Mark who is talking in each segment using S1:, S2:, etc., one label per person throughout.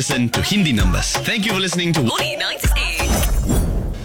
S1: Listen to Hindi numbers. Thank you for listening to
S2: Morning 98.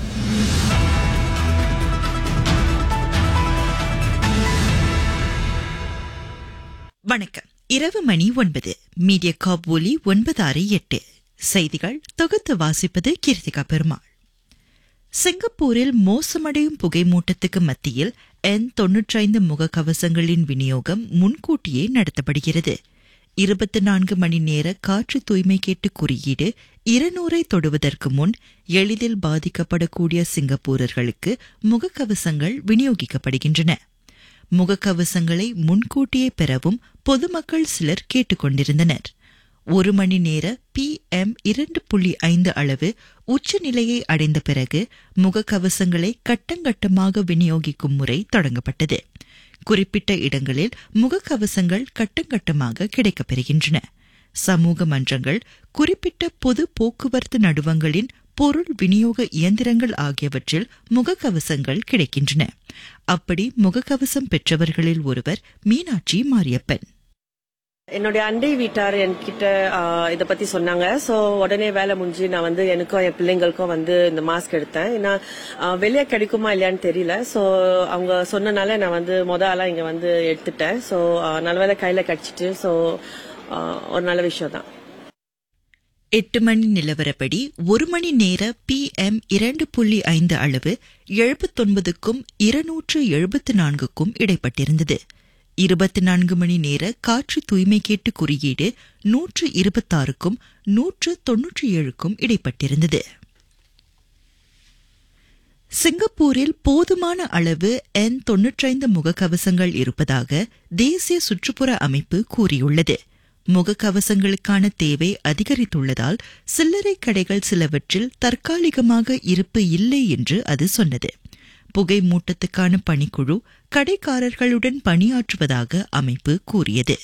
S3: வணக்கம் இரவு மணி ஒன்பது media காப் ஒலி ஒன்பது ஆறு எட்டு செய்திகள் தொகுத்து வாசிப்பது கீர்த்திகா பெருமாள் சிங்கப்பூரில் மோசமடையும் புகைமூட்டத்துக்கு மத்தியில் என் தொன்னூற்றைந்து முகக்கவசங்களின் விநியோகம் முன்கூட்டியே நடத்தப்படுகிறது இருபத்தி நான்கு மணி நேர காற்று தூய்மை கேட்டு குறியீடு இருநூறை தொடுவதற்கு முன் எளிதில் பாதிக்கப்படக்கூடிய சிங்கப்பூரர்களுக்கு முகக்கவசங்கள் விநியோகிக்கப்படுகின்றன முகக்கவசங்களை முன்கூட்டியே பெறவும் பொதுமக்கள் சிலர் கேட்டுக்கொண்டிருந்தனர் ஒரு மணி நேர பி எம் இரண்டு புள்ளி ஐந்து அளவு உச்சநிலையை அடைந்த பிறகு முகக்கவசங்களை கட்டங்கட்டமாக விநியோகிக்கும் முறை தொடங்கப்பட்டது குறிப்பிட்ட இடங்களில் முகக்கவசங்கள் கட்டங்கட்டமாக கிடைக்கப்பெறுகின்றன சமூக மன்றங்கள் குறிப்பிட்ட பொது போக்குவரத்து நடுவங்களின் பொருள் விநியோக இயந்திரங்கள் ஆகியவற்றில் முகக்கவசங்கள் கிடைக்கின்றன அப்படி முகக்கவசம் பெற்றவர்களில் ஒருவர் மீனாட்சி மாரியப்பன்
S4: என்னுடைய அண்டை வீட்டார் என்கிட்ட ஆஹ், இத பத்தி சொன்னாங்க சோ உடனே வேலை முடிஞ்சு நான் வந்து எனக்கும் என் பிள்ளைங்களுக்கும் வந்து இந்த மாஸ்க் எடுத்தேன் ஏன்னா ஆஹ், வெளியே கிடைக்குமா இல்லையான்னு தெரியல சோ அவங்க சொன்னனால நான் வந்து முத ஆளா இங்க வந்து எடுத்துட்டேன் சோ நல்ல வேலை கையில கிடைச்சிட்டு சோ ஒரு நல்ல விஷயம் தான்
S3: எட்டு மணி நிலவரப்படி ஒரு மணி நேர பி எம் இரண்டு புள்ளி ஐந்து அளவு எழுபத்தொன்பதுக்கும் இருநூற்று எழுபத்து நான்குக்கும் இடைப்பட்டிருந்தது இருபத்தி நான்கு மணி நேர காற்று தூய்மை கேட்டு குறியீடு நூற்று இருபத்தாறுக்கும் நூற்று தொன்னூற்றி ஏழுக்கும் இடைப்பட்டிருந்தது சிங்கப்பூரில் போதுமான அளவு என் தொன்னூற்றைந்து முகக்கவசங்கள் இருப்பதாக தேசிய சுற்றுப்புற அமைப்பு கூறியுள்ளது முகக்கவசங்களுக்கான தேவை அதிகரித்துள்ளதால் சில்லறை கடைகள் சிலவற்றில் தற்காலிகமாக இருப்பு இல்லை என்று அது சொன்னது புகை மூட்டத்துக்கான பணிக்குழு கடைக்காரர்களுடன் பணியாற்றுவதாக அமைப்பு கூறியது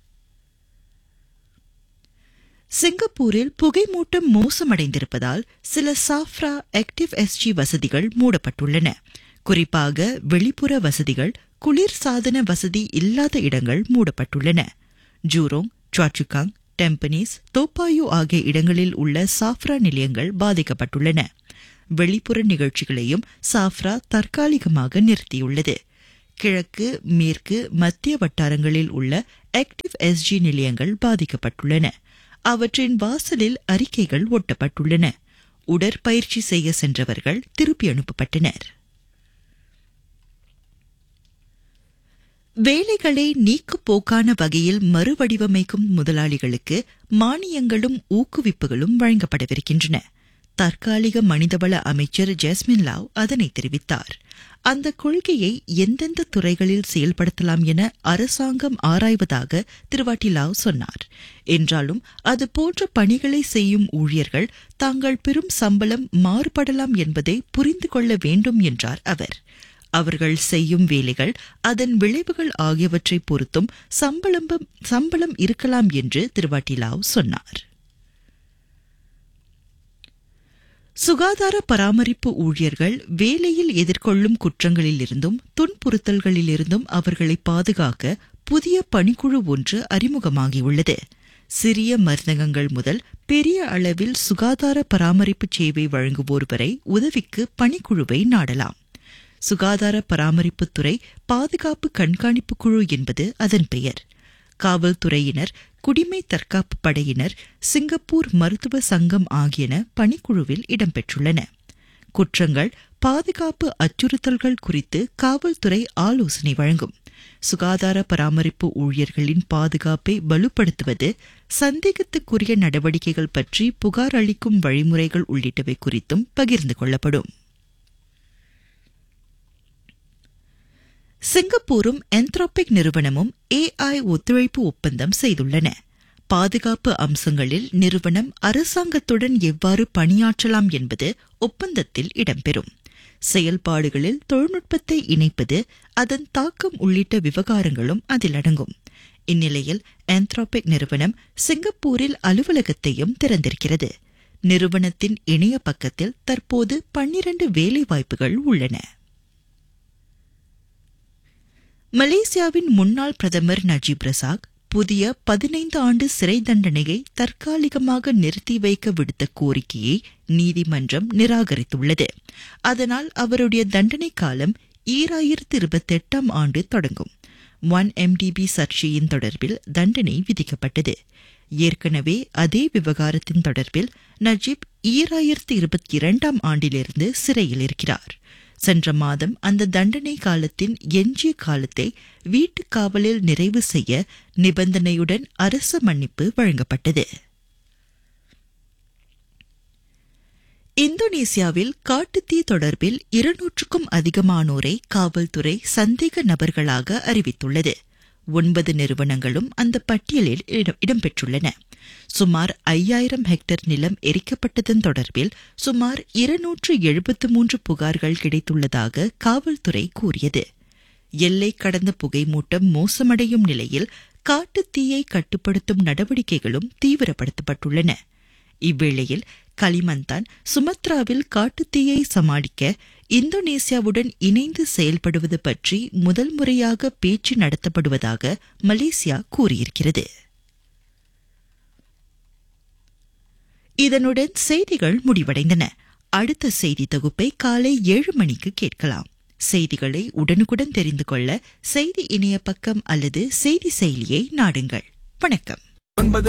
S3: சிங்கப்பூரில் புகைமூட்டம் மோசமடைந்திருப்பதால் சில சாஃப்ரா ஆக்டிவ் எஸ்ஜி வசதிகள் மூடப்பட்டுள்ளன குறிப்பாக வெளிப்புற வசதிகள் குளிர் சாதன வசதி இல்லாத இடங்கள் மூடப்பட்டுள்ளன ஜூரோங் சாச்சுகாங் டெம்பனீஸ் தோப்பாயு ஆகிய இடங்களில் உள்ள சாஃப்ரா நிலையங்கள் பாதிக்கப்பட்டுள்ளன வெளிப்புற நிகழ்ச்சிகளையும் சாஃப்ரா தற்காலிகமாக நிறுத்தியுள்ளது கிழக்கு மேற்கு மத்திய வட்டாரங்களில் உள்ள ஆக்டிவ் எஸ்ஜி நிலையங்கள் பாதிக்கப்பட்டுள்ளன அவற்றின் வாசலில் அறிக்கைகள் ஒட்டப்பட்டுள்ளன உடற்பயிற்சி செய்ய சென்றவர்கள் திருப்பி அனுப்பப்பட்டனர் வேலைகளை நீக்குப்போக்கான வகையில் மறுவடிவமைக்கும் முதலாளிகளுக்கு மானியங்களும் ஊக்குவிப்புகளும் வழங்கப்படவிருக்கின்றன தற்காலிக மனிதவள அமைச்சர் ஜாஸ்மின் லாவ் அதனை தெரிவித்தார் அந்த கொள்கையை எந்தெந்த துறைகளில் செயல்படுத்தலாம் என அரசாங்கம் ஆராய்வதாக திருவாட்டி லாவ் சொன்னார் என்றாலும் அது போன்ற பணிகளை செய்யும் ஊழியர்கள் தாங்கள் பெறும் சம்பளம் மாறுபடலாம் என்பதை புரிந்து கொள்ள வேண்டும் என்றார் அவர் அவர்கள் செய்யும் வேலைகள் அதன் விளைவுகள் ஆகியவற்றை பொறுத்தும் சம்பளம் சம்பளம் இருக்கலாம் என்று திருவாட்டி லாவ் சொன்னார் சுகாதார பராமரிப்பு ஊழியர்கள் வேலையில் எதிர்கொள்ளும் குற்றங்களிலிருந்தும் துன்புறுத்தல்களிலிருந்தும் அவர்களை பாதுகாக்க புதிய பணிக்குழு ஒன்று அறிமுகமாகியுள்ளது சிறிய மருந்தகங்கள் முதல் பெரிய அளவில் சுகாதார பராமரிப்பு சேவை வழங்குவோர் வரை உதவிக்கு பணிக்குழுவை நாடலாம் சுகாதார பராமரிப்புத்துறை பாதுகாப்பு கண்காணிப்பு குழு என்பது அதன் பெயர் காவல்துறையினர் குடிமை தற்காப்பு படையினர் சிங்கப்பூர் மருத்துவ சங்கம் ஆகியன பணிக்குழுவில் இடம்பெற்றுள்ளன குற்றங்கள் பாதுகாப்பு அச்சுறுத்தல்கள் குறித்து காவல்துறை ஆலோசனை வழங்கும் சுகாதார பராமரிப்பு ஊழியர்களின் பாதுகாப்பை வலுப்படுத்துவது சந்தேகத்துக்குரிய நடவடிக்கைகள் பற்றி புகார் அளிக்கும் வழிமுறைகள் உள்ளிட்டவை குறித்தும் பகிர்ந்து கொள்ளப்படும் சிங்கப்பூரும் என்த்ரோபிக் நிறுவனமும் ஏஐ ஒத்துழைப்பு ஒப்பந்தம் செய்துள்ளன பாதுகாப்பு அம்சங்களில் நிறுவனம் அரசாங்கத்துடன் எவ்வாறு பணியாற்றலாம் என்பது ஒப்பந்தத்தில் இடம்பெறும் செயல்பாடுகளில் தொழில்நுட்பத்தை இணைப்பது அதன் தாக்கம் உள்ளிட்ட விவகாரங்களும் அதில் அடங்கும் இந்நிலையில் ஆந்த்ரோபிக் நிறுவனம் சிங்கப்பூரில் அலுவலகத்தையும் திறந்திருக்கிறது நிறுவனத்தின் இணைய பக்கத்தில் தற்போது பன்னிரண்டு வேலைவாய்ப்புகள் உள்ளன மலேசியாவின் முன்னாள் பிரதமர் நஜீப் ரசாக் புதிய பதினைந்து ஆண்டு சிறை தண்டனையை தற்காலிகமாக நிறுத்தி வைக்க விடுத்த கோரிக்கையை நீதிமன்றம் நிராகரித்துள்ளது அதனால் அவருடைய தண்டனை காலம் ஈராயிரத்து இருபத்தெட்டாம் ஆண்டு தொடங்கும் ஒன் எம்டிபி சர்ச்சையின் தொடர்பில் தண்டனை விதிக்கப்பட்டது ஏற்கனவே அதே விவகாரத்தின் தொடர்பில் நஜீப் ஈராயிரத்து இருபத்தி இரண்டாம் ஆண்டிலிருந்து சிறையில் இருக்கிறார் சென்ற மாதம் அந்த தண்டனை காலத்தின் எஞ்சிய காலத்தை வீட்டுக் காவலில் நிறைவு செய்ய நிபந்தனையுடன் அரச மன்னிப்பு வழங்கப்பட்டது இந்தோனேசியாவில் காட்டுத்தீ தொடர்பில் இருநூற்றுக்கும் அதிகமானோரை காவல்துறை சந்தேக நபர்களாக அறிவித்துள்ளது ஒன்பது நிறுவனங்களும் அந்த பட்டியலில் இடம்- இடம்பெற்றுள்ளன சுமார் ஐயாயிரம் ஹெக்டேர் நிலம் எரிக்கப்பட்டதன் தொடர்பில் சுமார் இருநூற்று எழுபத்து மூன்று புகார்கள் கிடைத்துள்ளதாக காவல்துறை கூறியது எல்லை கடந்த புகைமூட்டம் மோசமடையும் நிலையில் காட்டுத்தீயை கட்டுப்படுத்தும் நடவடிக்கைகளும் தீவிரப்படுத்தப்பட்டுள்ளன இவ்வேளையில் களிமந்தான் சுமத்ராவில் காட்டுத்தீயை சமாளிக்க இந்தோனேசியாவுடன் இணைந்து செயல்படுவது பற்றி முதல் முறையாக பேச்சு நடத்தப்படுவதாக மலேசியா கூறியிருக்கிறது இதனுடன் செய்திகள் முடிவடைந்தன அடுத்த செய்தி தொகுப்பை காலை ஏழு மணிக்கு கேட்கலாம் செய்திகளை உடனுக்குடன் தெரிந்து கொள்ள செய்தி இணைய பக்கம் அல்லது செய்தி செயலியை நாடுங்கள் வணக்கம்